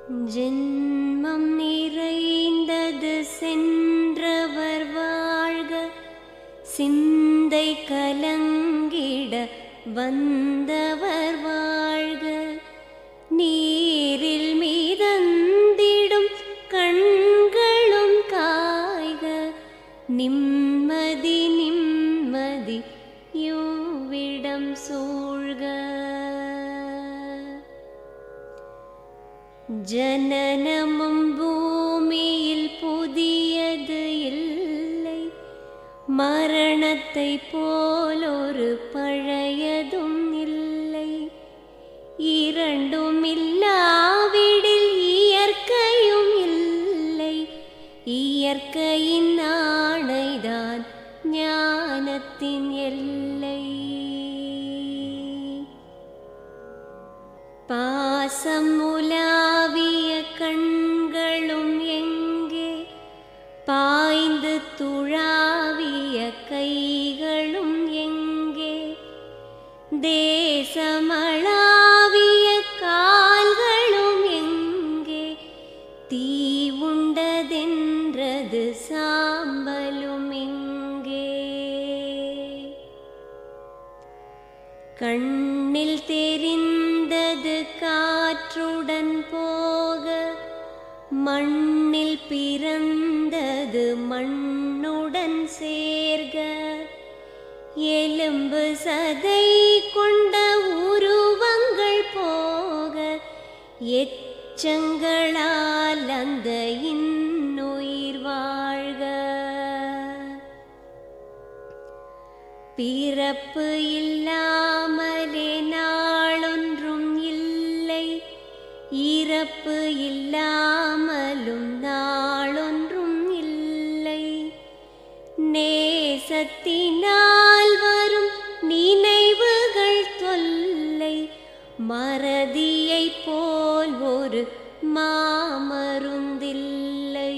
ஜென்மம் நிறைந்தது சென்றவர் வாழ்க சிந்தை கலங்கிட வந்தவர் வாழ்க நீரில் மீதந்திடும் கண்களும் காய்க நிம்மதி நிம்மதி யோவிடம் சூழ்க ஜனனமும் பூமியில் புதியது இல்லை மரணத்தை போலொரு பழையதும் இல்லை இரண்டும் இல்லாவிடில் இயற்கையும் இல்லை இயற்கையின் ஆணைதான் ஞானத்தின் எல்லை பாசம் உலாவிய கண்களும் எங்கே பாய்ந்து துழாவிய கைகளும் எங்கே தேசமளாவிய கால்களும் எங்கே தீ உண்டதென்றது சாம்பலும் எங்கே கண்ணில் தெரிந்தது காற்றுடன் போக மண்ணில் பிறந்தது மண்ணுடன் சேர்க எலும்பு சதை கொண்ட உருவங்கள் போக எச்சங்களால் அந்த இன்னுயிர் வாழ்க பிறப்பு இல்லாமலே நாளொன்றும் இல்லை இறப்பு இல்லாமலும் நாளொன்றும் இல்லை நேசத்தினால் வரும் நினைவுகள் தொல்லை மறதியைப் போல் ஒரு மாமருந்தில்லை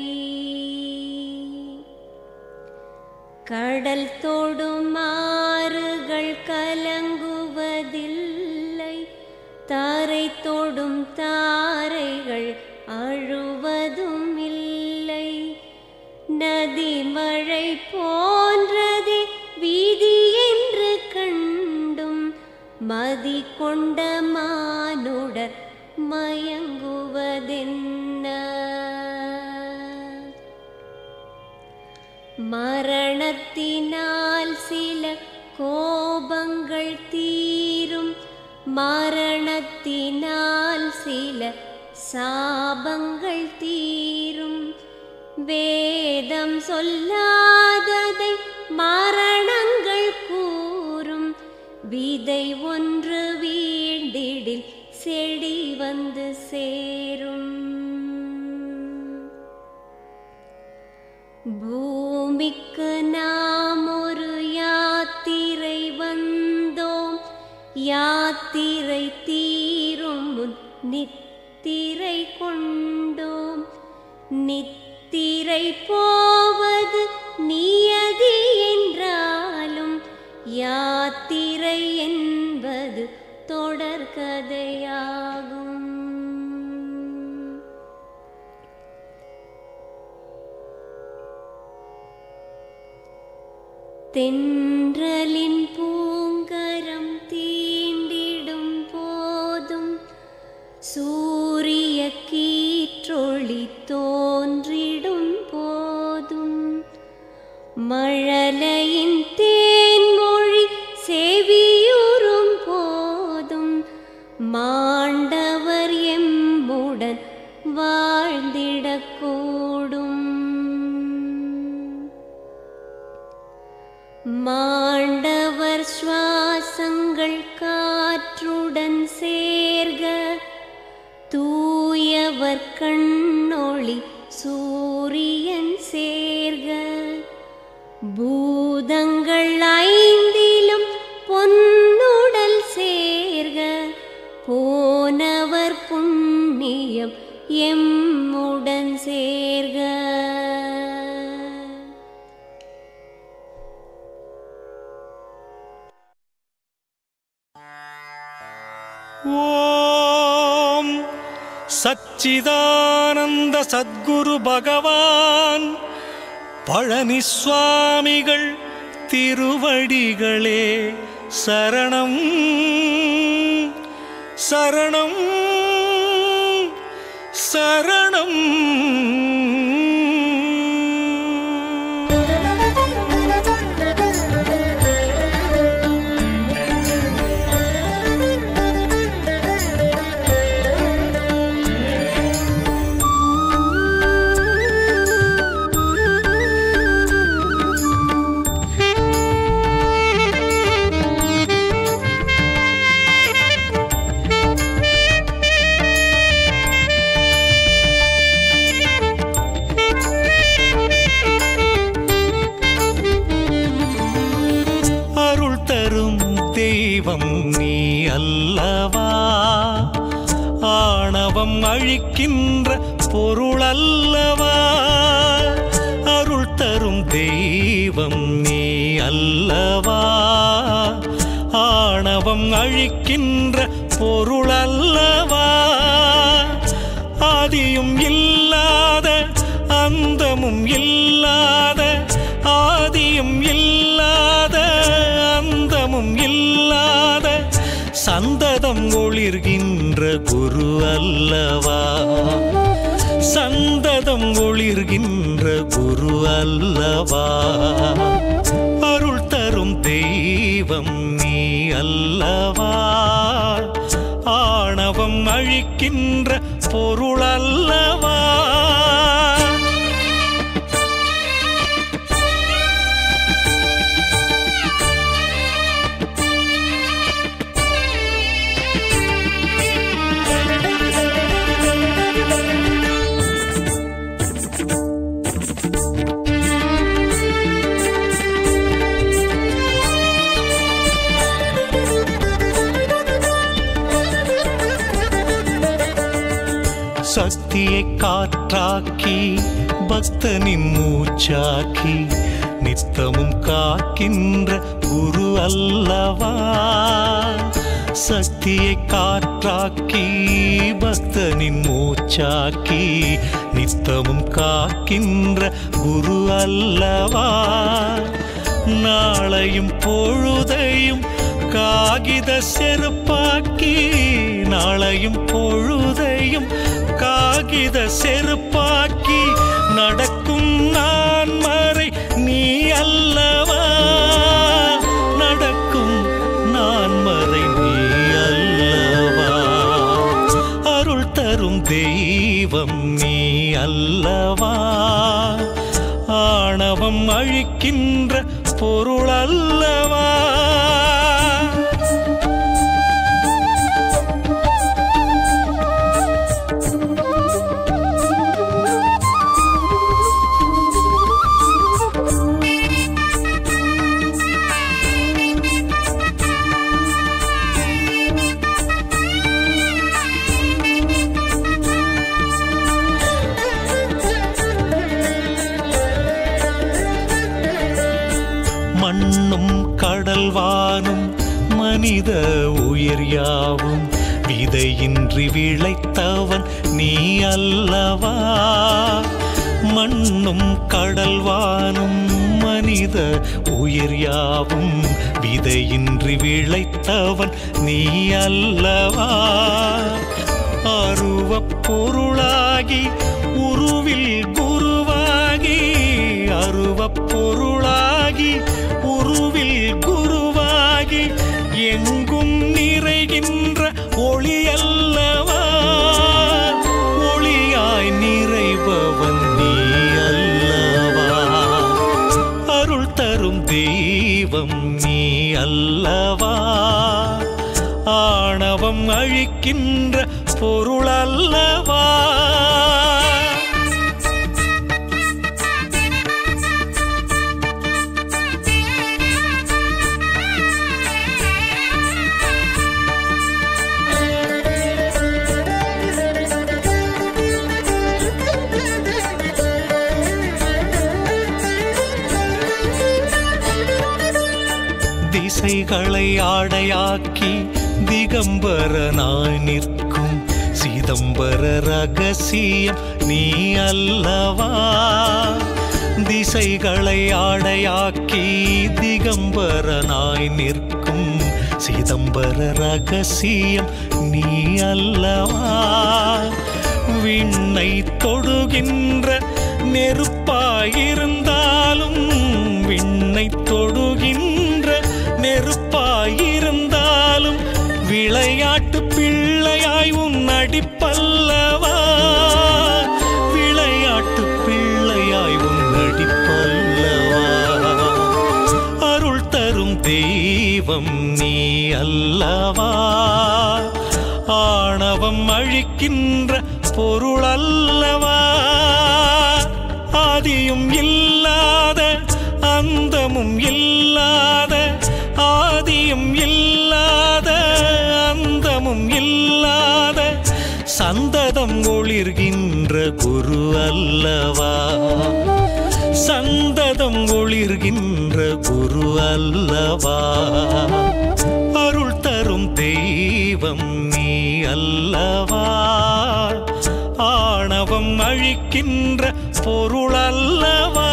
கடல் தொடும் ஆறுகள் கலங்குவதில்லை தாரை தொடும் தாரைகள் அழுவதும் இல்லை நதி மழை போன்றதே வீதி என்று கண்டும் மதி கொண்ட மானுடர் மயங்குவதென்ன மரணத்தினால் சில கோபங்கள் தீரும் மரணத்தினால் சில சாபங்கள் தீரும் வேதம் சொல்லாததை மரணங்கள் கூறும் விதை ஒன்று வீண்டிடில் செடி வந்து சேரும் பூமிக்கு நாம் ஒரு யாத்திரை வந்தோம் யாத்திரை தீரும் முன் நித்திரை கொண்டோம் நித்திரை போவது நியதி என்றாலும் யாத்திரை என்பது தொடர்கதையாகும் தென்றலின் பூங்கரம் தீண்டிடும் போதும் சூரிய கீற்றொளி தோன்றிடும் போதும் மழலையின் தேன்மொழி செவியுறும் போதும் மாண்டவர் எம்முடன் வாழ்ந்திடக்கூடும் மாண்டவர் சுவாசங்கள் காற்றுடன் சேர்க தூயவர் கண்ணொளி சூரியன் சேர்க பூதங்கள் ஐந்திலும் பொன்னுடல் சேர்க போனவர் புண்ணியம் எம்முடன் சேர்க ஓம் சச்சிதானந்த சத்குரு பகவான் பழனி சுவாமிகள் திருவடிகளே சரணம் சரணம் சரணம் அருள் தரும் தெய்வம் நீ அல்லவா ஆணவம் அழிக்கின்ற பொருள் அல்லவா அருள் தரும் தெய்வம் நீ அல்லவா ஆணவம் அழிக்கின்ற பொருள் அல்லவா ஆதியும் இல்லாத அந்தமும் இல்லாத ஆதியும் இல்லாத அந்தமும் இல்லாத சந்ததம் ஒளிர்கின்ற குரு அல்லவா சந்ததம் ஒளிர்கின்ற குரு அல்லவா அருள் தரும் தெய்வம் நீ அல்லவா ஆணவம் அழிக்கின்ற பொருள் அல்லவா சக்தியை காற்றாக்கி பக்தனின் மூச்சாக்கி நித்தமும் காக்கின்ற குரு அல்லவா சக்தியை காற்றாக்கி பக்தனின் மூச்சாக்கி நித்தமும் காக்கின்ற குரு அல்லவா நாளையும் பொழுதையும் காகித செருப்பாக்கி நாளையும் பொழுதையும் காகித செருப்பாக்கி நடக்கும் நான் மறை நீ அல்லவா நடக்கும் நான் மறை நீ அல்லவா அருள் தரும் தெய்வம் நீ அல்லவா ஆணவம் அழிக்கின்ற பொருள் அல்லவா மண்ணும் கடல்வானும் மனித உயிர் யாவும் விதையின்றி விளைத்தவன் நீ அல்லவா மண்ணும் கடல்வானும் மனித உயிர் யாவும் விதையின்றி விளைத்தவன் நீ அல்லவா அருவப் பொருளாகி உருவில் குருவாகி அருவப் பொருளாகி உருவில் குருவாகி எங்கும் நிறைகின்ற ஒளி அல்லவா ஒளியாய் நிறைபவன் நீ அல்லவா அருள் தரும் தெய்வம் நீ அல்லவா ஆணவம் அழிக்கின்ற பொருள் அல்லவா திசைகளை ஆடையாக்கி திகம்பரனாய் நிற்கும் சித சிதம்பர ரகசியம் நீ அல்லவா திசைகளை ஆடையாக்கி திகம்பரனாய் நிற்கும் சிதம்பர ரகசியம் நீ அல்லவா விண்ணை தொடுகின்ற நெருப்பாயிருந்தாலும் விண்ணை தொடுகின்ற நெருப்பாயிருந்தாலும் விளையாட்டு பிள்ளையாய் உன் நடிப்பல்லவா விளையாட்டு பிள்ளையாய் உன் நடிப்பல்லவா அருள் தரும் தெய்வம் நீ அல்லவா ஆணவம் அழிக்கின்ற பொருள் அல்லவா ஆதியும் இல்லாத அந்தமும் இல்லாத ஆதியும் இல்லாத அந்தமும் இல்லாத சந்ததம் ஒளிர்கின்ற குரு அல்லவா சந்ததம் ஒளிர்கின்ற குரு அல்லவா அருள் தரும் தெய்வம் நீ அல்லவா ஆணவம் அழிக்கின்ற பொருள் அல்லவா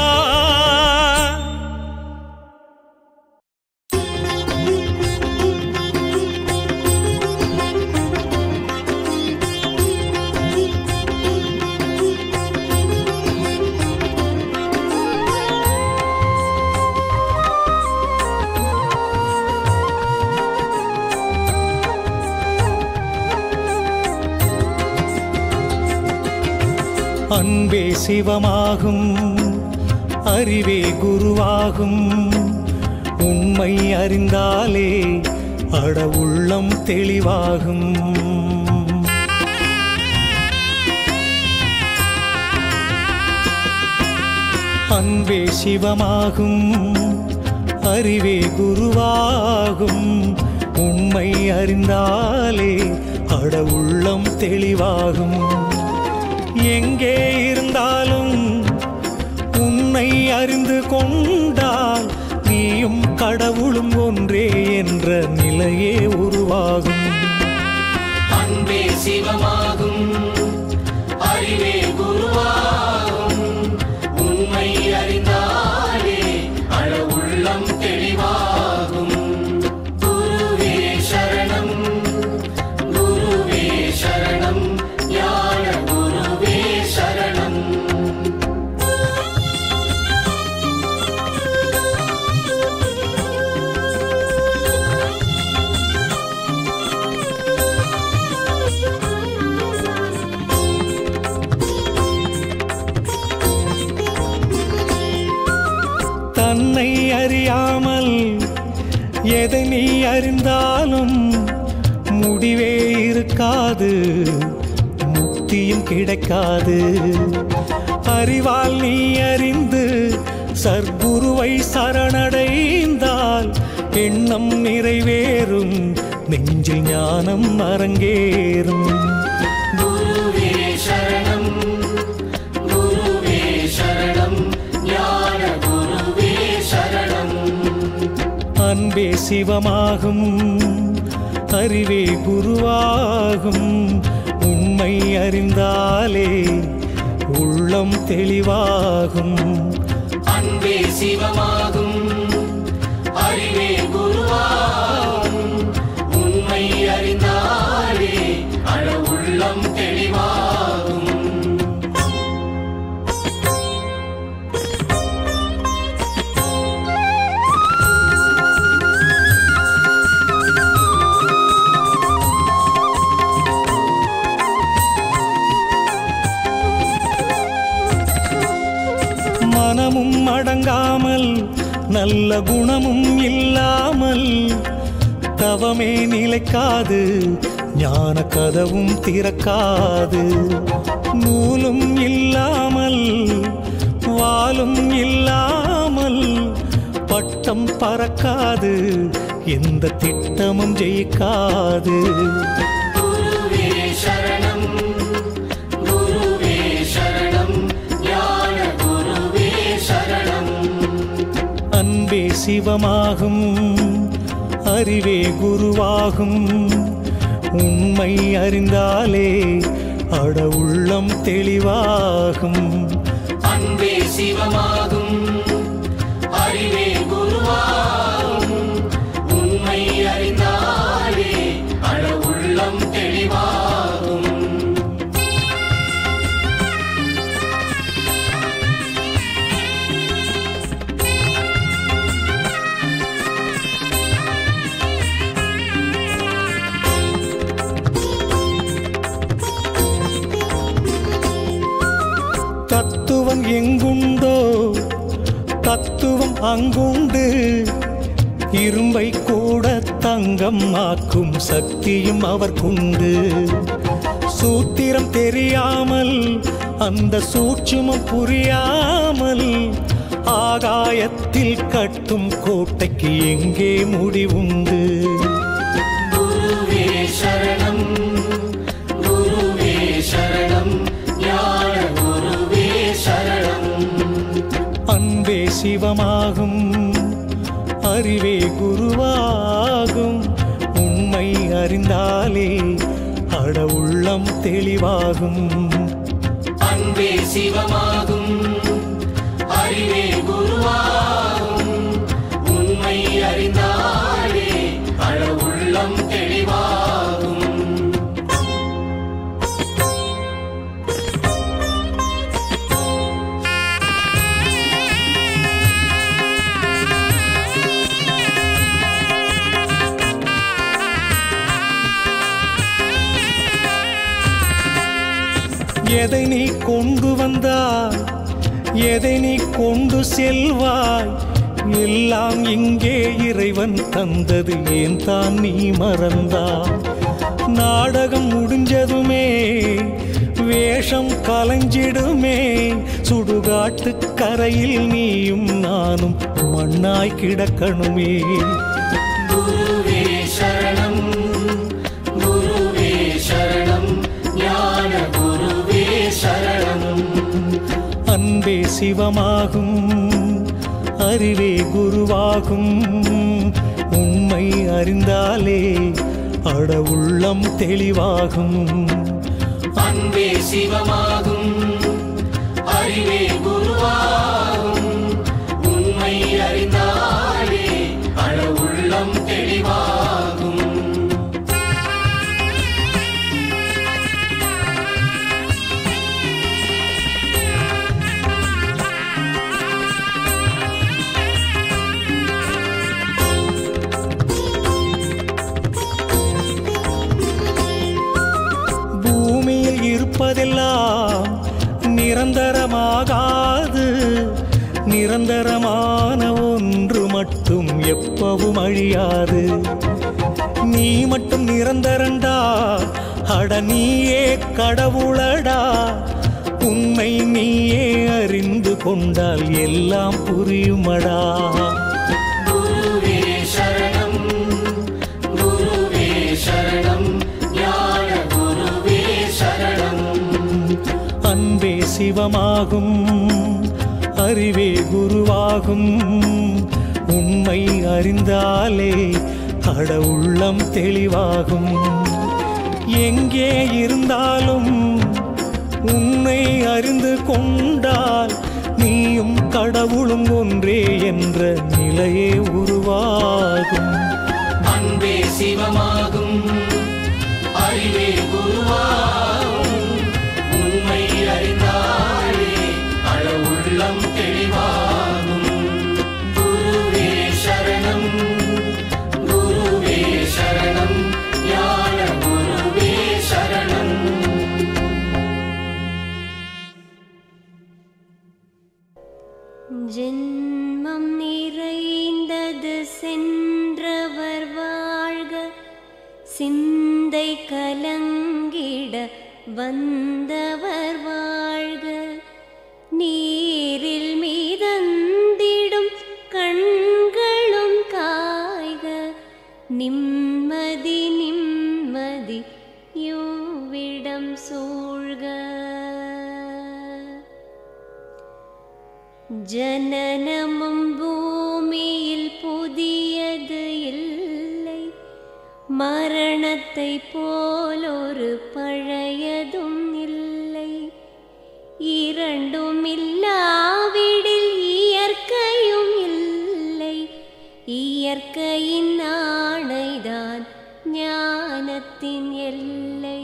அன்பே சிவமாகும் அறிவே குருவாகும் உண்மை அறிந்தாலே அட உள்ளம் தெளிவாகும் அன்பே சிவமாகும் அறிவே குருவாகும் உண்மை அறிந்தாலே அட உள்ளம் தெளிவாகும் எங்கே இருந்தாலும் உன்னை அறிந்து கொண்டால் நீயும் கடவுளும் ஒன்றே என்ற நிலையே உருவாகும் அன்பே சிவமாகும் அறிவே குருவாகும் உண்மை அறிந்தாலே அழ உள்ளம் தெளிவாகும் குருவே சரணம் குருவே சரணம் ஞான குருவே சரணம் தன்னை அறியாமல் எதை நீ அறிந்தாலும் முடிவே இருக்காது முக்தியும் கிடைக்காது அறிவால் நீ அறிந்து சர்க்குருவை சரணடைந்தால் எண்ணம் நிறைவேறும் நெஞ்சில் ஞானம் அரங்கேறும் குருவே சரணம் குருவே சரணம் ஞான குருவே சரணம் அன்பே சிவமாகும் அறிவே குருவாகும் உண்மை அறிந்தாலே உள்ளம் தெளிவாகும் அன்பே சிவமாகும் அறிவே குருவாகும் உண்மை அறிந்தாலே அழ உள்ளம் தெளிவாகும் மனமும் அடங்காமல் நல்ல குணமும் இல்லாமல் தவமே நிலைக்காது ஞான கதவும் திறக்காது நூலும் இல்லாமல் வாலும் இல்லாமல் பட்டம் பறக்காது எந்த திட்டமும் ஜெயிக்காது குருவே சரணம் குருவே சரணம் ஞான குருவே சரணம் அன்பே சிவமாகும் அறிவே குருவாகும் உண்மை அறிந்தாலே அட உள்ளம் தெளிவாகும் அன்பே சிவமாகும் அறிவே குருவாகும் உண்மை அறிந்தாலே அட உள்ளம் தெளிவாகும் தத்துவம் எங்குண்டோ தத்துவம் அங்குண்டு இரும்பை கூட தங்கம் ஆக்கும் சக்தியும் அவர்க்குண்டு சூத்திரம் தெரியாமல் அந்த சூட்சுமம் புரியாமல் ஆகாயத்தில் கட்டும் கோட்டைக்கு எங்கே முடிவுண்டு குருவே சரணம் குருவே சரணம் ஞான குருவே சரணம் அன்பே சிவமாகும் அறிவே குருவாகும் உண்மை அறிந்தாலே அட உள்ளம் தெளிவாகும் அன்பே சிவமாகும் அறிவே குருவாகும் உண்மை அறிந்தாலே அழ உள்ளம் தெளிவாகும் எதை நீ கொண்டு வந்தாய் எதை நீ கொண்டு செல்வாய் எல்லாம் இங்கே இறைவன் தந்தது ஏன் தான் நீ மறந்தாய் நாடகம் முடிஞ்சதுமே வேஷம் கலைஞ்சிடுமே சுடுகாட்டு கரையில் நீயும் நானும் மண்ணாய் கிடக்கணுமே குருவே சரணம் குருவே சரணம் ஞான குருவே சரணம் அன்பே சிவமாகும் அறிவே குருவாகும் உண்மை அறிந்தாலே அட உள்ளம் தெளிவாகும் அன்பே சிவமாகும் அறிவே குருவாகும் உண்மை அறிந்தாலே அழ உள்ளம் தெளிவாகும் பூமியில் இருப்பதெல்லாம் நிரந்தரமாகாது நிரந்தரமான ஒன்று மட்டும் எப்பவும் அழியாது நீ மட்டும் நிரந்தரண்டா அட நீயே கடவுளடா உண்மை நீயே அறிந்து கொண்டால் எல்லாம் புரியுமடா குருவே சரணம் குருவே சரணம் ஞான குருவே சரணம் அன்பே சிவமாகும் அறிவே குருவாகும் உண்மை அறிந்தாலே அட உள்ளம் தெளிவாகும் எங்கே இருந்தாலும் உன்னை அறிந்து கொண்டால் நீயும் கடவுளும் ஒன்றே என்ற நிலையே உருவாகும் அன்பே சிவமாகும் அறிவே குருவாகும் உண்மை அறிந்தாலே அழ உள்ளம் தெளிவாகும் குருவே சரணம் குருவே சரணம் ஞான குருவே சரணம் ஜென்மம் நிறைந்தது சென்றவர் வாழ்க சிந்தை கலங்கிட வந்தவர் வாழ்க நீரில் மீதந்திடும் கண்களும் காய்க நிம்மதி நிம்மதி யோவிடம் சூழ்க ஜனனமும் பூமியில் புதியது இல்லை மரணத்தை போலொரு பழையதும் இல்லை இரண்டும் இல்லாவிடில் இயற்கையும் இல்லை இயற்கையின் ஆணைதான் ஞானத்தின் எல்லை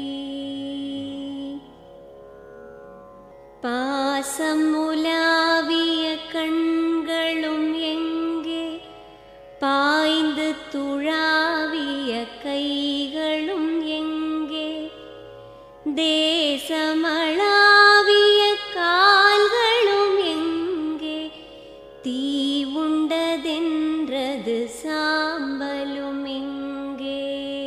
பாசம் உலாவிய கண்களும் எங்கே பாய்ந்து துழாவிய கைகளும் எங்கே தேசமளாவிய கால்களும் எங்கே தீ உண்டதென்றது சாம்பலும் எங்கே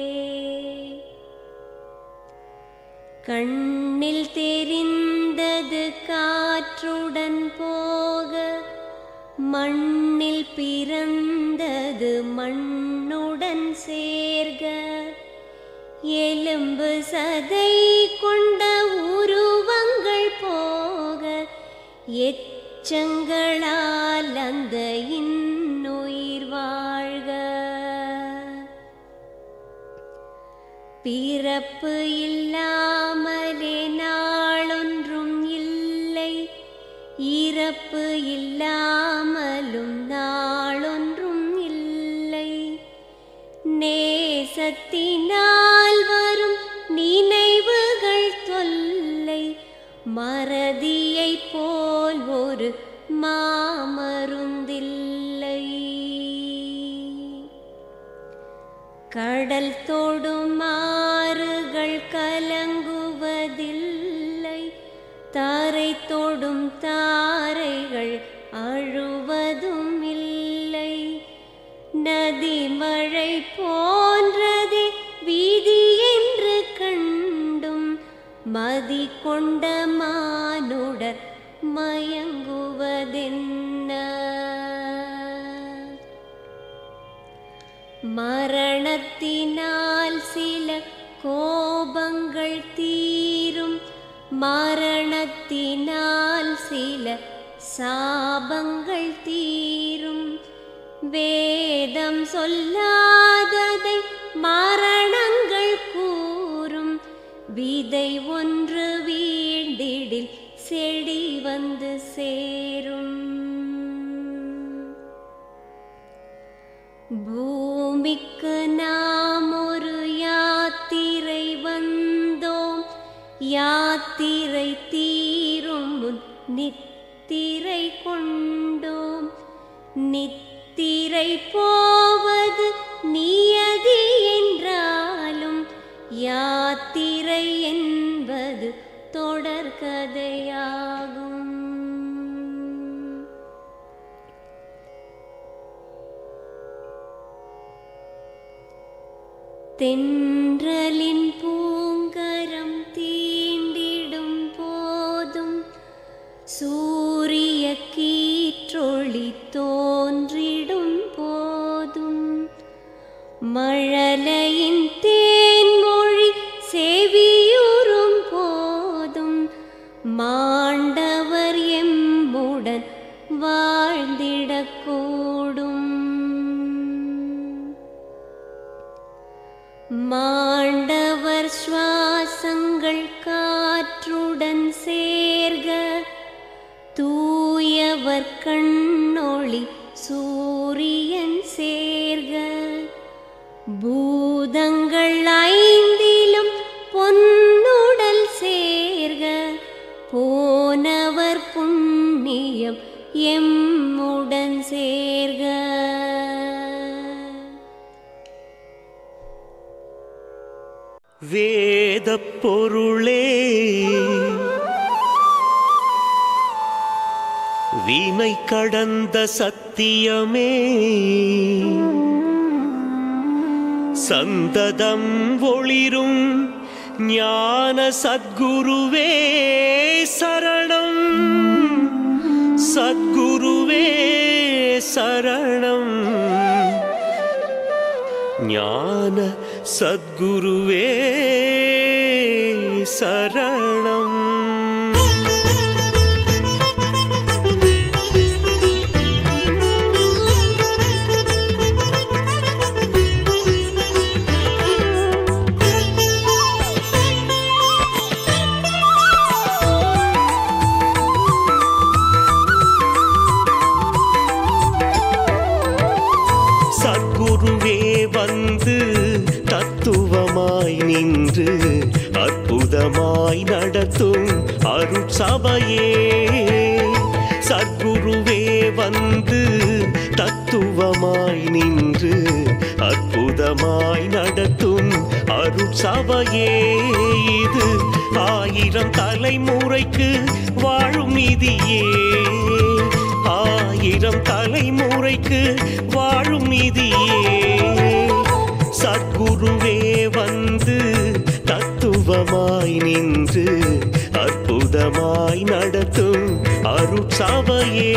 கண்ணில் தெரிந்தது காற்றுடன் போக மண்ணில் பிறந்தது மண்ணுடன் சேர்க எலும்பு சதை கொண்ட உருவங்கள் போக எச்சங்களால் அந்த இன்னுயிர் வாழ்க பிறப்பு இல்லாமலே நாளொன்றும் இல்லை இறப்பு இல்லாமலும் நாளொன்றும் இல்லை நேசத்தினால் வரும் நினைவுகள் தொல்லை மறதியைப் போல் ஒரு மாமருந்தில்லை கடல் தொடும் ஆறுகள் கலங்குவதில்லை தாரை தொடும் தாரைகள் அழுவதும் இல்லை நதி மழை போன்றதே வீதி என்று கண்டும் மதி கொண்ட மானுடர் மயங்குவதென்ன மரணத்தினால் சில கோபங்கள் தீரும் மரணத்தினால் சில சாபங்கள் தீரும் வேதம் சொல்லாததை மரணங்கள் கூறும் விதை ஒன்று வீழ்ந்திடில் செடி வந்து சேரும் பூமிக்கு நாம் ஒரு யாத்திரை வந்தோம் யாத்திரை தீரும் முன் நித்திரை கொண்டோம் நித்திரை போவது நியதி என்றாலும் யாத்திரை என்பது தொடர்கதையாகும் தென்றலின் பூங்கரம் தீண்டிடும் போதும் சூரிய கீற்றொளி தோன்றிடும் போதும் மழலையின் தேன்மொழி செவியுறும் போதும் மாண்டவர் எம்முடன் வாழ்ந்திடக்கூடும் மாண்டவர் சுவாசங்கள் காற்றுடன் சேர்க தூயவர் கண்ணொளி சூரியன் சேர்க பூதங்கள் ஐந்திலும் பொன்னுடல் சேர்க போனவர் புண்ணியம் எம்முடன் சேர்க வேதப் பொருளே வீணை கடந்த சத்தியமே சந்ததம் ஒளிரும் ஞான சத்குருவே சரணம் சத்குருவே சரணம் ஞான சத்குருவே சரணம் அருட்சபையே சத்குருவே வந்து தத்துவமாய் நின்று அற்புதமாய் நடத்தும் அருட்சபையே இது ஆயிரம் தலைமுறைக்கு வாழும் நிதியே ஆயிரம் தலைமுறைக்கு வாழும் நிதியே சத்குருவே வந்து தத்துவமாய் நின்று அற்புதமாய் நடத்தும் அருட்சபையே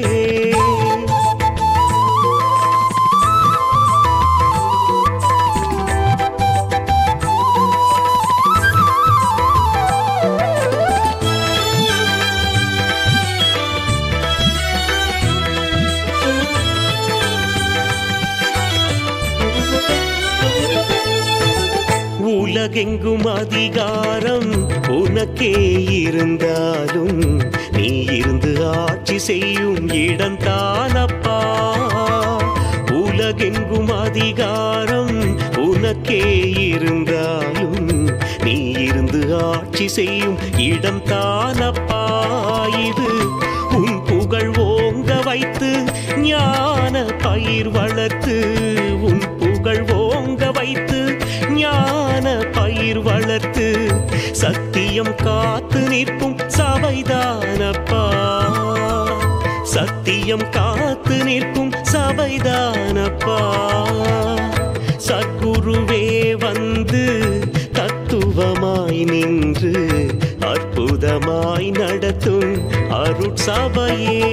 உலகெங்கும் அதிகாரம் உனக்கே இருந்தாலும் நீ இருந்து ஆட்சி செய்யும் இடம் தானப்பா உலகெங்கும் அதிகாரம் உனக்கே இருந்தாலும் நீ இருந்து ஆட்சி செய்யும் இடம் தானப்பா இது உன் புகழ் ஓங்க வைத்து ஞான பயிர் வளர்த்து உன் புகழ் ஓங்க வைத்து ஞான பயிர் வளர்த்து சத்தியம் காத்து நிற்கும் சபைதானப்பா சத்தியம் காத்து நிற்கும் சபைதானப்பா சத்குருவே வந்து தத்துவமாய் நின்று அற்புதமாய் நடத்தும் அருட்சபையே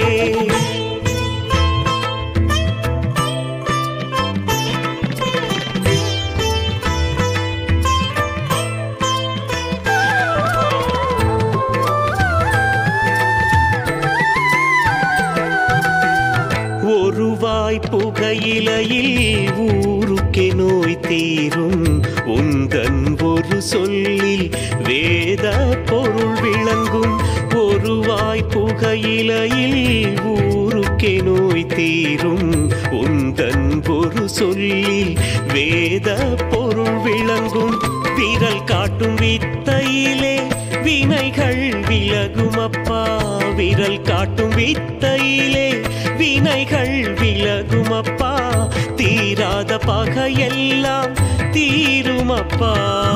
ஒருவாய் புகையிலையில் ஊருக்கே நோய் தீரும் உந்தன் ஒரு சொல்லில் வேத பொருள் விளங்கும் ஒருவாய் புகையிலையில் ஊருக்கே நோய் தீரும் உந்தன் ஒரு சொல்லில் வேத பொருள் விளங்கும் விரல் காட்டும் வித்தையிலே வினைகள் விலகும் அப்பா விரல் காட்டும் வித்தையிலே வினைகள் விலகும் அப்பா தீராத பகையெல்லாம் தீரும் அப்பா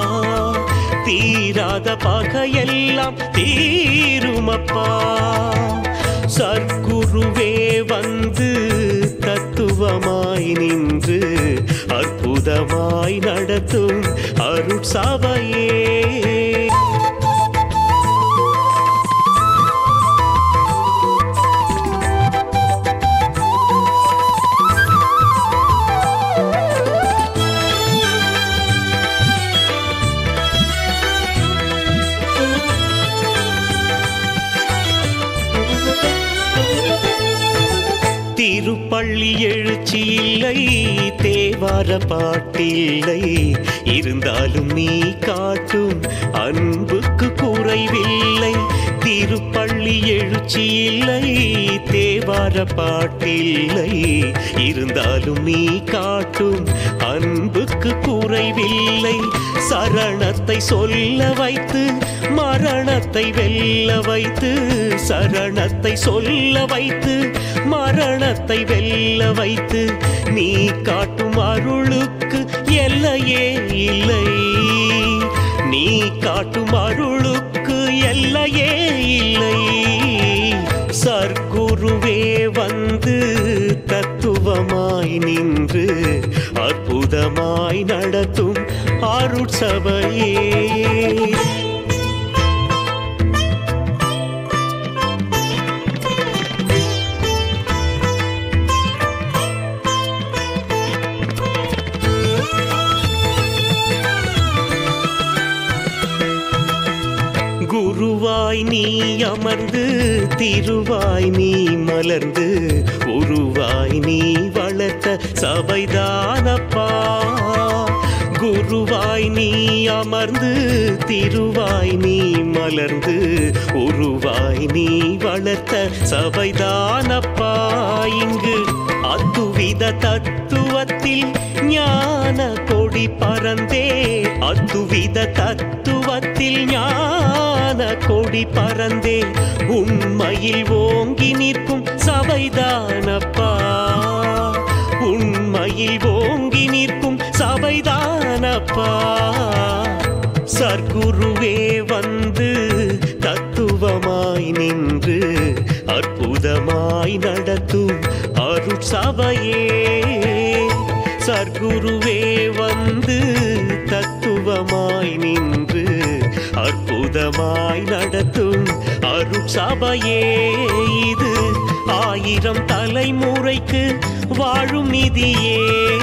தீராத பகையெல்லாம் தீரும் அப்பா சர்க்குருவே வந்து தத்துவமாய் நின்று அற்புதமாய் நடத்தும் அருட்சபையே திருப்பள்ளி எழுச்சி இல்லை தேவார பாட்டில்லை இருந்தாலும் நீ காட்டும் அன்புக்கு குறைவில்லை திருப்பள்ளி எழுச்சி இல்லை தேவார பாட்டில்லை இருந்தாலும் நீ காட்டும் அன்புக்கு குறைவில்லை சரணத்தை சொல்ல வைத்து மரணத்தை வெல்ல வைத்து சரணத்தை சொல்ல வைத்து மரணத்தை வெல்ல வைத்து நீ காட்டும் அருளுக்கு எல்லையே இல்லை நீ காட்டும் அருளுக்கு எல்லையே இல்லை சர்க்குருவே வந்து தத்துவமாய் நின்று அற்புதமாய் நடத்தும் அருட்சபையே குருவாய் நீ அமர்ந்து திருவாய் நீ மலர்ந்து உருவாய் நீ வளர்த்த சபைதானப்பா குருவாய் நீ அமர்ந்து திருவாய் நீ மலர்ந்து உருவாய் நீ வளர்த்த சபைதானப்பா இங்கு அத்துவித தத்துவத்தில் ஞான கொடி பறந்தே அத்துவித தத்துவத்தில் ஞான ஞான கொடி பறந்தே உண்மையில் ஓங்கி நிற்கும் சபைதானப்பா உண்மையில் ஓங்கி நிற்கும் சபைதானப்பா சர்க்குருவே வந்து தத்துவமாய் நின்று அற்புதமாய் நடத்தும் அருட்சபையே சர்க்குருவே வந்து தத்துவமாய் நின்று அற்புதமாய் நடத்தும் அருட்சபையே இது ஆயிரம் தலைமுறைக்கு வாழும் நிதியே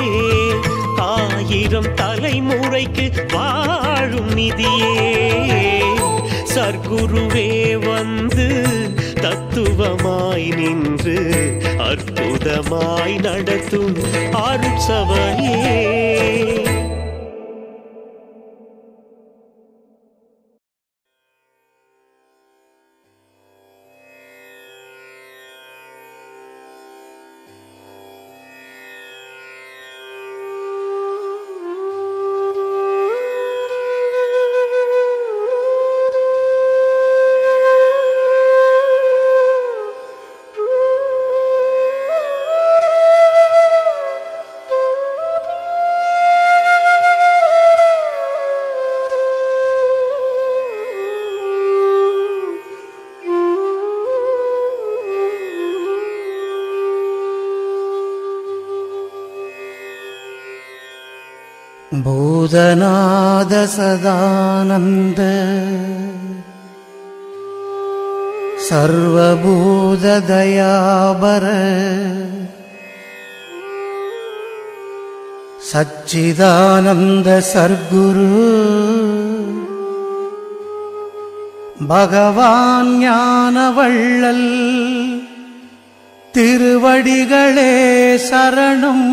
ஆயிரம் தலைமுறைக்கு வாழும் நிதியே சர்க்குருவே வந்து தத்துவமாய் நின்று அற்புதமாய் நடத்தும் அருட்சபையே பூதநாத சதானந்த சர்வபூத தயாபர சச்சிதானந்த சர்க்குரு பகவான் ஞானவள்ளல் திருவடிகளே சரணம்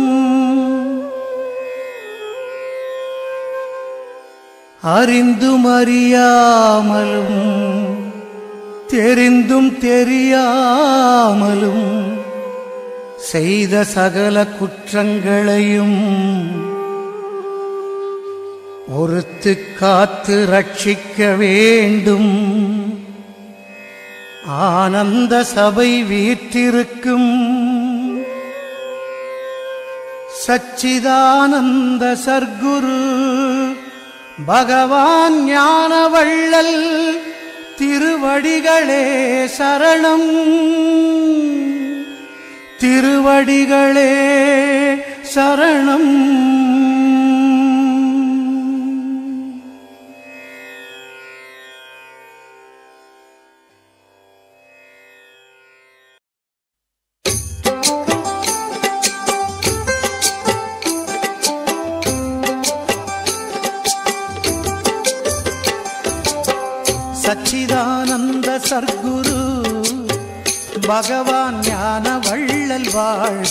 அறிந்தும் அறியாமலும் தெரிந்தும் தெரியாமலும் செய்த சகல குற்றங்களையும் ஒருத்து காத்து ரட்சிக்க வேண்டும் ஆனந்த சபை வீற்றிருக்கும் சச்சிதானந்த சர்க்குரு பகவான் ஞானவள்ளல் திருவடிகளே சரணம் திருவடிகளே சரணம் சச்சிதானந்த சர்க்குரு பகவான் ஞான வள்ளல் வாழ்க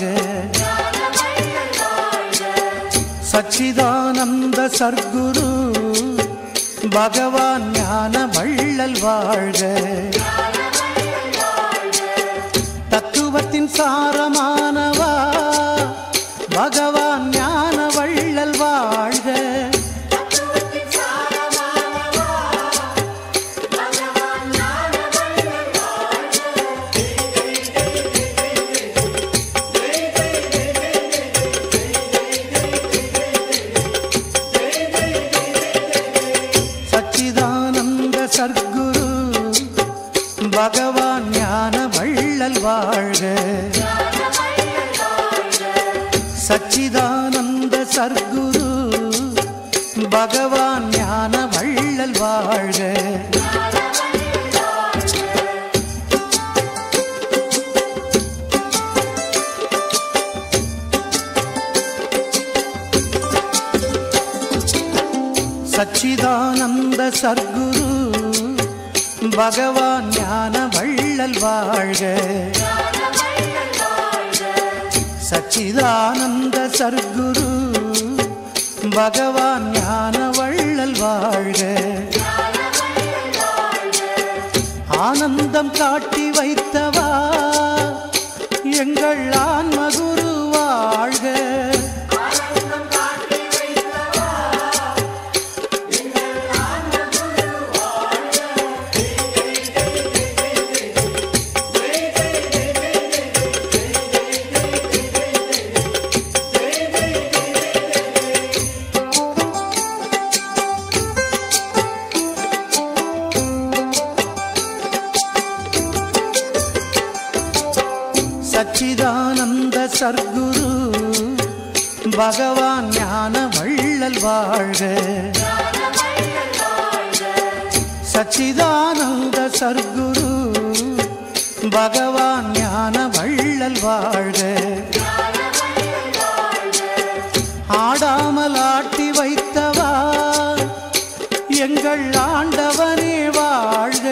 சச்சிதானந்த சர்க்குரு பகவான் ஞான வள்ளல் வாழ்க தத்துவத்தின் சாரமானவா பகவான் ஞான வள்ளல் வாழ்க சச்சிதானந்த சர்க்குரு பகவான் ஞான வள்ளல் வாழ்க சச்சிதானந்த சர்க்குரு பகவான் ஞான வள்ளல் வாழ்க சச்சிதானந்த சர்க்குரு பகவான் ஞான வள்ளல் வாழ்க சச்சிதானந்த சர்க்குரு பகவான் ஞான வள்ளல் வாழ்க ஆனந்தம் காட்டி வைத்தவா எங்கள் ஆன்மகுரு வாழ்க சச்சிதானந்த சர்க்குரு பகவான் ஞான வள்ளல் வாழ்க சச்சிதானந்த சர்க்குரு பகவான் ஞான வள்ளல் வாழ்க ஆடாமல் ஆட்டி வைத்தவா எங்கள் ஆண்டவனே வாழ்க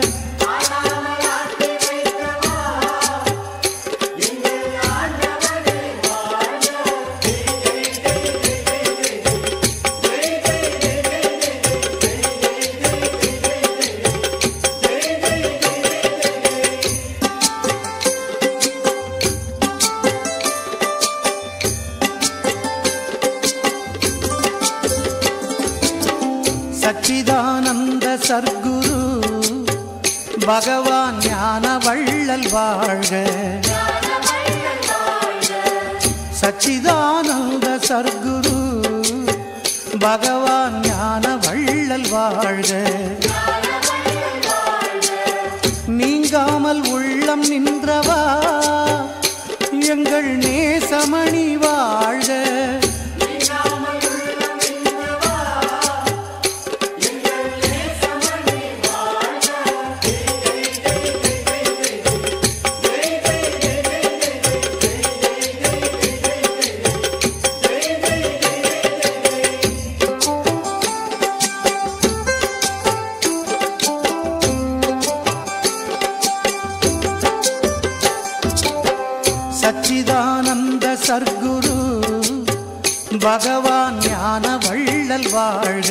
சச்சிதானந்த சர்க்குரு பகவான் ஞான வள்ளல் வாழ்க சச்சிதானந்த சர்க்குரு பகவான் ஞான வள்ளல் வாழ்க நீங்காமல் உள்ளம் நின்றவா எங்கள் நேசமணி வாழ்க சச்சிதானந்த சர்க்குரு பகவான் ஞான வள்ளல் வாழ்க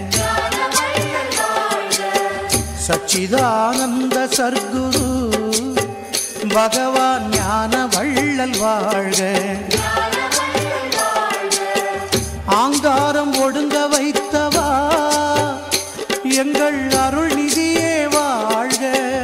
சச்சிதானந்த சர்க்குரு பகவான் ஞான வள்ளல் வாழ்க ஆங்காரம் ஒடுங்க வைத்தவா எங்கள் அருள் நிதியே வாழ்க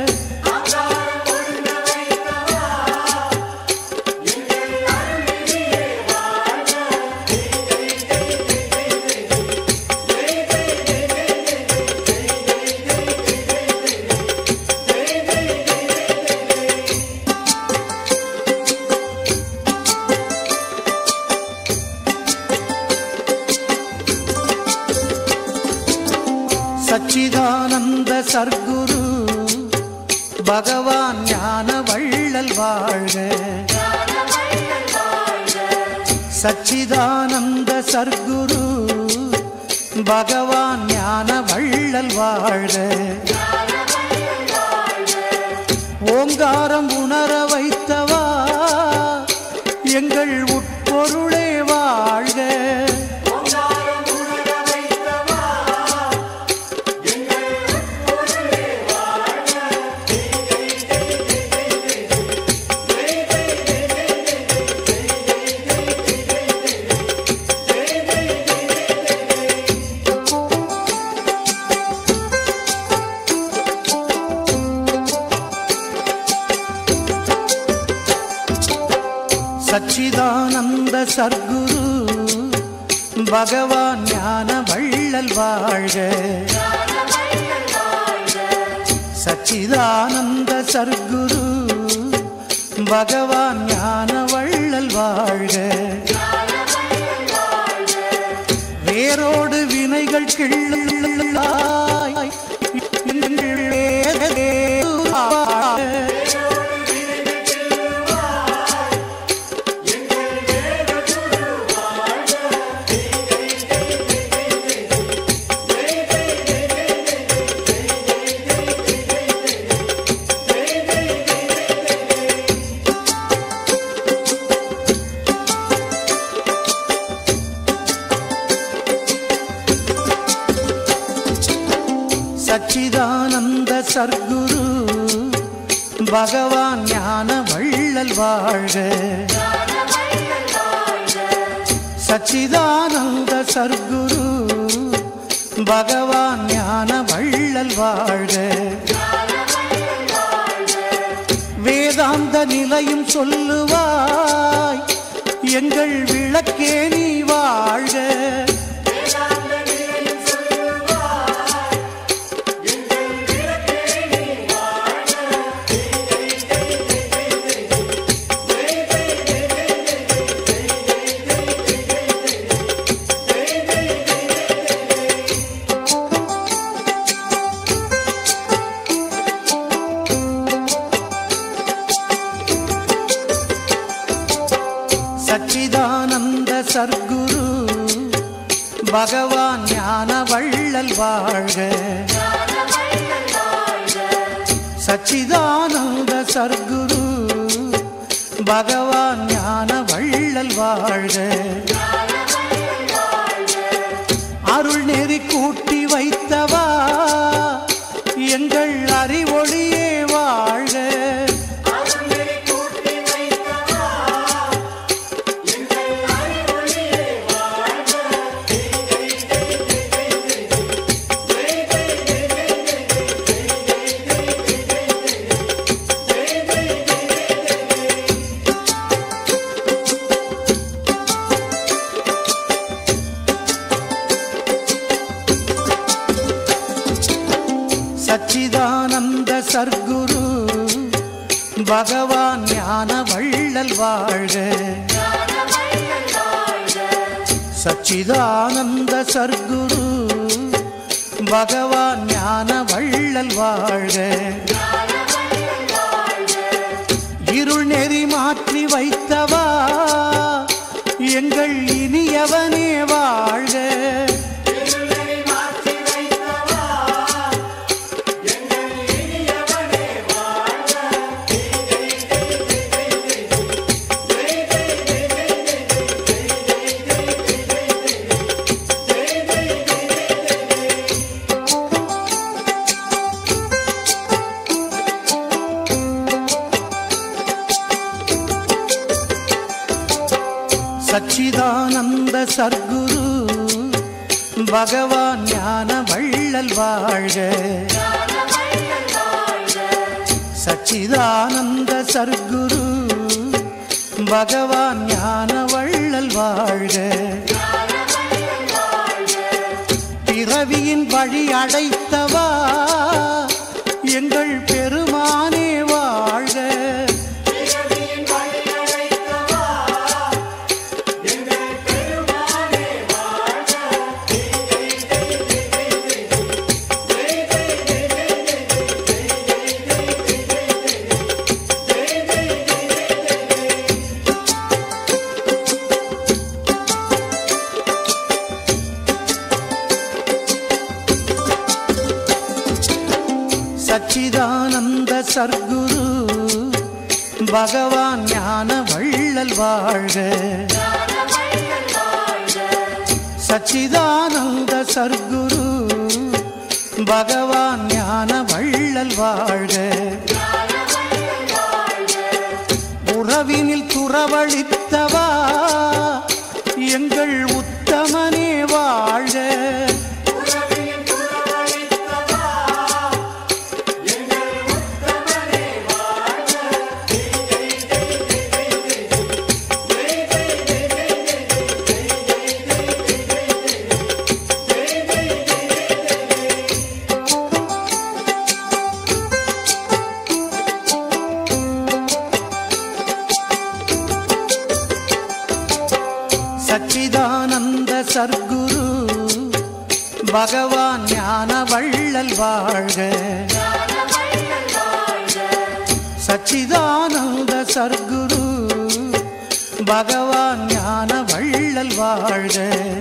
சச்சிதானந்த சர்க்குரு பகவான் ஞான வள்ளல் வாழ்க சச்சிதானந்த சர்க்குரு பகவான் ஞான வள்ளல் வாழ்க ஓங்காரம் உணர வைத்தவா எங்கள் உட்பொருளே வாழ்க சச்சிதானந்த சர்க்குரு பகவான் ஞான வள்ளல் வாழ்க சச்சிதானந்த சர்க்குரு பகவான் ஞான வள்ளல் வாழ்க வேரோடு வினைகள் கிள்ளாய் சச்சிதானந்த சர்க்குரு பகவான் ஞான வள்ளல் வாழ்க சச்சிதானந்த சர்க்குரு பகவான் ஞான வள்ளல் வாழ்க வேதாந்த நிலையும் சொல்லுவாய் எங்கள் விளக்கே நீ வாழ்க Thank பகவான் ஞான வள்ளல் வாழ்க சச்சிதானந்த சர்க்குரு பகவான் ஞான வள்ளல் வாழ்க அருள் நெறி கூட்டி வைத்தவா எங்கள் அறிவொளியே வாழ்க சச்சிதானந்த சர்க்குரு பகவான் ஞான வள்ளல் வாழ்க சச்சிதானந்த சர்க்குரு பகவான் ஞான வள்ளல் வாழ்க இருள் நெறி மாற்றி வைத்தவா எங்கள் இனியவனே வாழ்க சச்சிதானந்த சர்க்குரு பகவான் ஞான வள்ளல் வாழ்க சச்சிதானந்த சர்க்குரு பகவான் ஞான வள்ளல் வாழ்க பிறவியின் வழி அடைத்தவா எங்கள் பெருமானே வாழ்க சச்சிதானந்த சர்க்குரு பகவான் ஞான வள்ளல் வாழ்க சச்சிதானந்த சர்க்குரு பகவான் ஞான வள்ளல் வாழ்க உறவினில் துறவழித்தவா எங்கள் உத்தமனே வாழ்க சச்சிதானந்த சர்க்குரு பகவான் ஞான வள்ளல் வாழ்க சச்சிதானந்த சர்க்குரு பகவான் ஞான வள்ளல் வாழ்க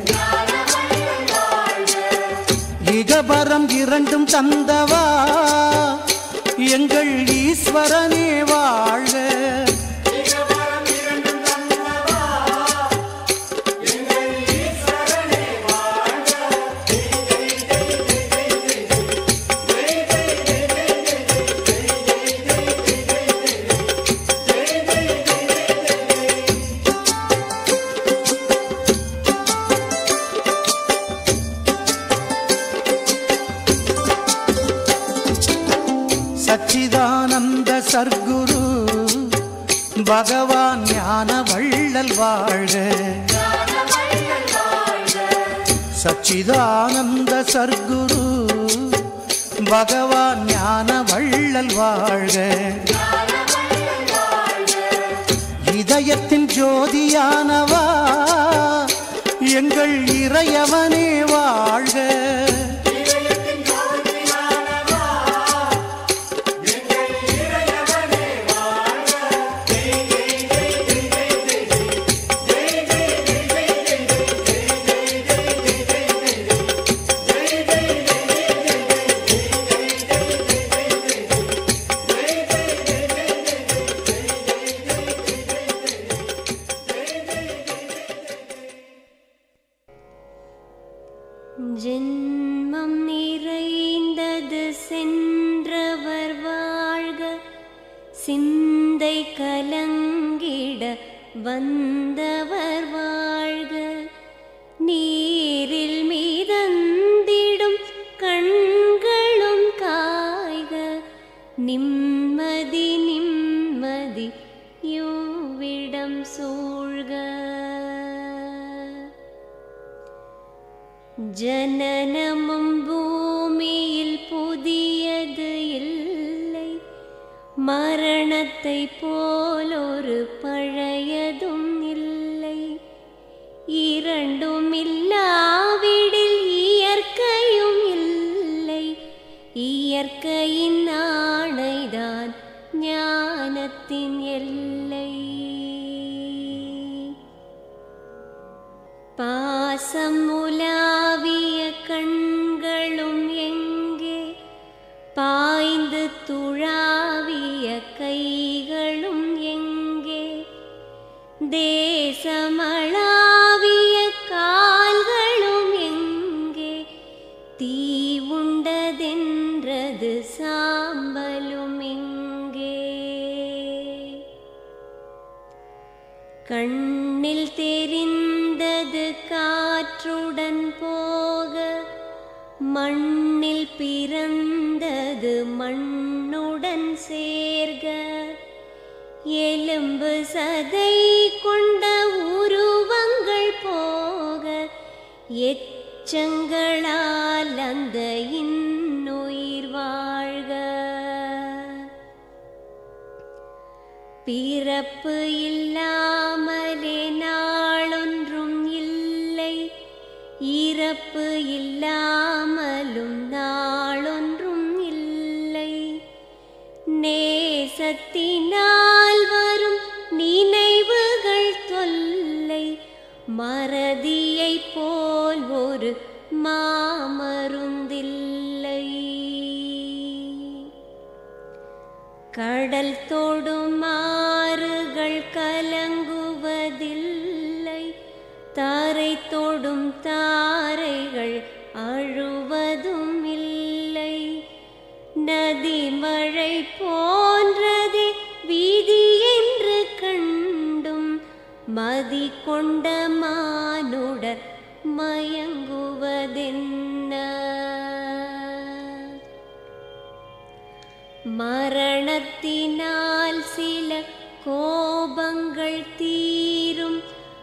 இகபரம் இரண்டும் தந்தவா எங்கள் ஈஸ்வரனே வாழ்க சச்சிதானந்த சர்க்குரு பகவான் ஞான வள்ளல் வாழ்க சச்சிதானந்த சர்க்குரு பகவான் ஞான வள்ளல் வாழ்க இதயத்தின் ஜோதியானவா எங்கள் இறையவனே வாழ்க சிந்தை கலங்கிட வந்தவர் வாழ்க நீரில் மீதந்திடும் கண்களும் காய்க நிம்மதி நிம்மதி யோவிடம் சூழ்க ஜனனமும் பூமியில் புதியது இல்லை மரணத்தை போலொரு பழையதும் இல்லை இரண்டும் இல்லாவிடில் இயற்கையும் இல்லை இயற்கையின் ஆணைதான் ஞானத்தின் எல்லை பாசம் உலாவிய கண்களும் எங்கே பாய்ந்து துழாவிய கைகளும் எங்கே தேசமளாவிய கால்களும் எங்கே தீ உண்டதென்றது சாம்பலும் எங்கே கண்ணில் தெரிந்தது காற்றுடன் போக மண்ணில் பிறந்தது மண்ணுடன் சேர்க எலும்பு சதை கொண்ட உருவங்கள் போக எச்சங்களால் அந்த இன்னுயிர் வாழ்க பிறப்பு இல்லாமலே நாளொன்றும் இல்லை இறப்பு இல்லாமலும் நாளொன்றும் இல்லை நேசத்தினால் வரும் நினைவுகள் தொல்லை மறதியைப் போல் ஒரு மாமருந்தில்லை கடல் தொடும் ஆறுகள் கலங்குவதில்லை தாரை தொடும் தாரைகள் அழுவதும் இல்லை நதி மழை போன்றதே வீதி என்று கண்டும் மதி கொண்ட மானுடர் மயங்குவதென்ன மரணத்தினால் சில கோபங்கள் தீரும்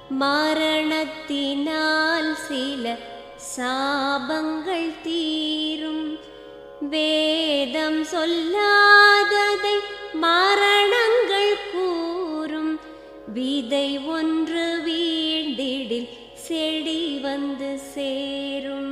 மரணத்தினால் சில சாபங்கள் தீரும் வேதம் சொல்லாததை மரணங்கள் கூறும் விதை ஒன்று வீழ்ந்திடில் செடி வந்து சேரும்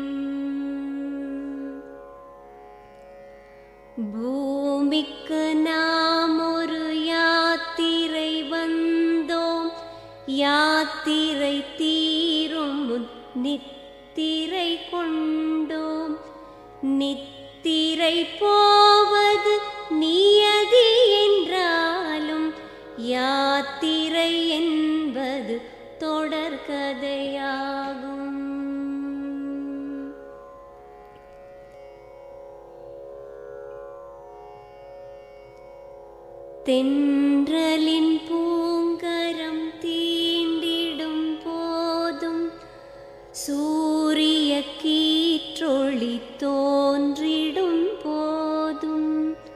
பூமிக்கு நாம் ஒரு யாத்திரை வந்தோம் யாத்திரை தீரும் முன் நித்திரை கொண்டோம் நித்திரை போவது நியதி என்றாலும் யாத்திரை என்பது தொடர்கதையாகும் தென்றலின் பூங்கரம் தீண்டிடும் போதும் சூரிய கீற்றொளி தோன்றிடும் போதும்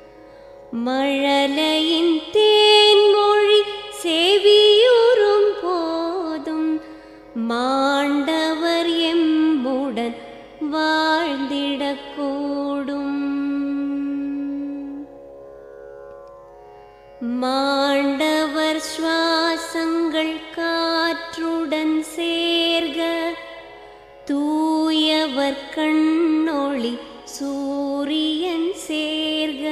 மழலையின் தேன்மொழி செவியுறும் போதும் மாண்டவர் எம்முடன் வாழ்ந்திடக்கூடும் மாண்டவர் சுவாசங்கள் காற்றுடன் சேர்க தூயவர் கண்ணொளி சூரியன் சேர்க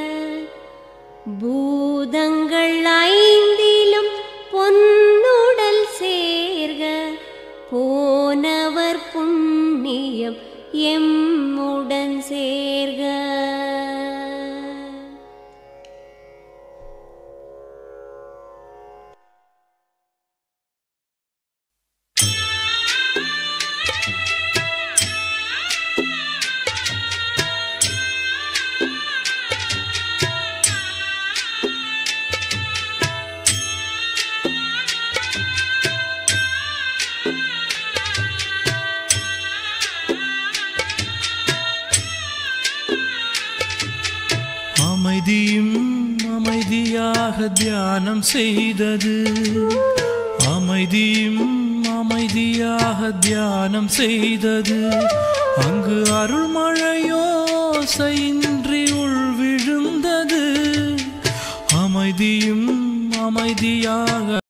பூதங்கள் ஐந்திலும் பொன்னுடல் சேர்க போனவர் புண்ணியம் எம்முடன் சேர்க அமைதியும் அமைதியாக தியானம் செய்தது அமைதியும் அமைதியாக தியானம் செய்தது அங்கு அருள்மழையோ சைன்றி உள் விழுந்தது அமைதியும் அமைதியாக